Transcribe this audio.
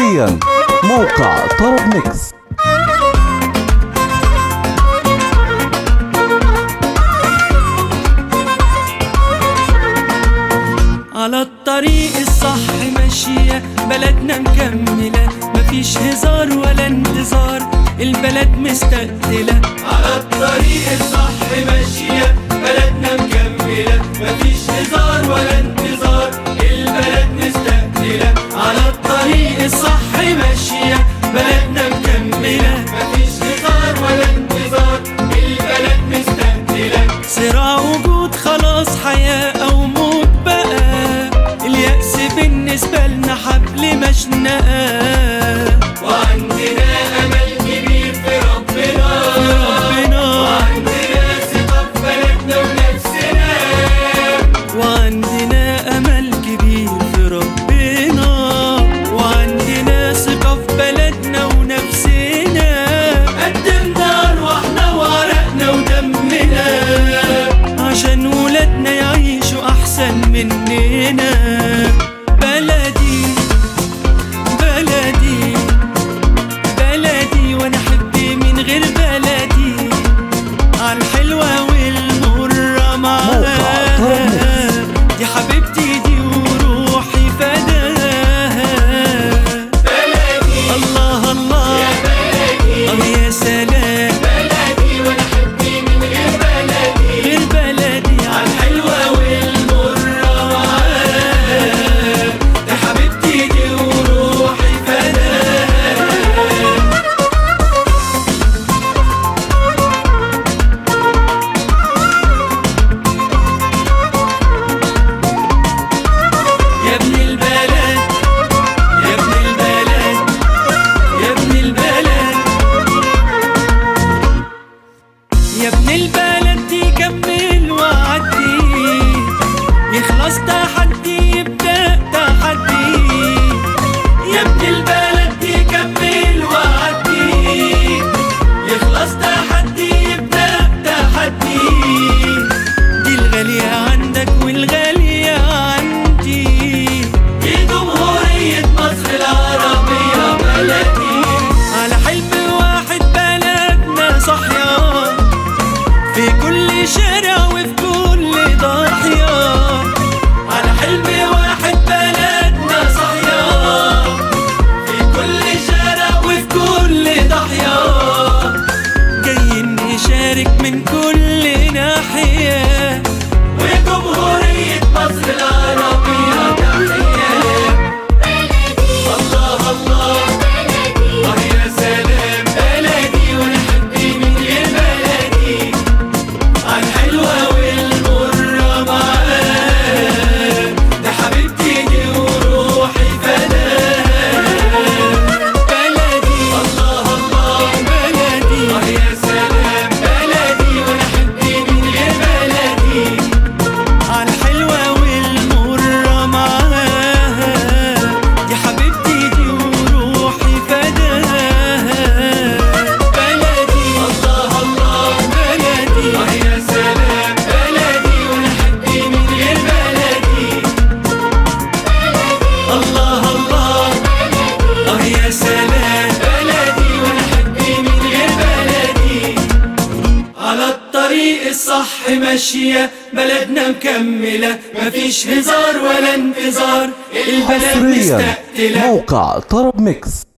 حصريا موقع طرب ميكس على الطريق الصح ماشية بلدنا مكملة مفيش هزار ولا انتظار البلد مستقتلة على الطريق الصح ماشية بلدنا مكملة مفيش هزار ولا انتظار البلد مستقتلة على الطريق الصح ماشية بلدنا مكملة مفيش هزار ولا انتظار البلد مستقتلة صراع وجود خلاص حياة أو موت بقى اليأس بالنسبة لنا حبل مشنقة وعندنا أمل كبير في ربنا في ربنا وعندنا ثقة في بلدنا ونفسنا وعندنا أمل كبير في ربنا وعندنا ثقة في بلدنا ونفسنا قدمنا أرواحنا وعرقنا ودمنا عشان ولادنا يعيشوا أحسن مننا بلدي بلدي بلدي وانا احب من غير بلدي عالحلوة والمرة معاها دي حبيبتي دي وروحي فداها بلدي الله الله يا بلدي اه يا سلام بلدي وانا احب من غير بلدي غير بلدي عالحلوة والمرة معاها دي حبيبتي دي وروحي فداها يا ابن البلد يا ابن البلد يا ابن البلد يا ابن البلد دي كمل وعدي يخلص تحدي يبدأ تحدي يا ابن البلد دي كمل وعدي يخلص تحدي يبدأ تحدي دي الغالية عندك والغالية عندي دي جمهورية مصر العربية بلدي على حلم واحد بلدنا صحيا في كل شارع وفي كل ضاحية على حلم واحد بلدنا صحيا في كل شارع وفي كل ضاحية جايين نشارك من كل ناحية وجمهورية مصر العربية تحية الله الله اه يا سلام بلدي ونحبي من غير بلدي عالحلوة والمرة معاها ده حبيبتي دي وروحي فداها بلدي الله الله بلدي اه يا سلام بلدي ونحبي من غير بلدي عالحلوة والمرة معاها دي حبيبتي دي وروحي فداها بلدي الله الله بلدي اه يا سلام بلدي ونحبي من غير بلدي الله الله اه يا سلام بلدي ونحبي من غير بلدي على الطريق الصح ماشية بلدنا مكملة مفيش هزار ولا انتظار البلد حصريا مستقتلة موقع طرب ميكس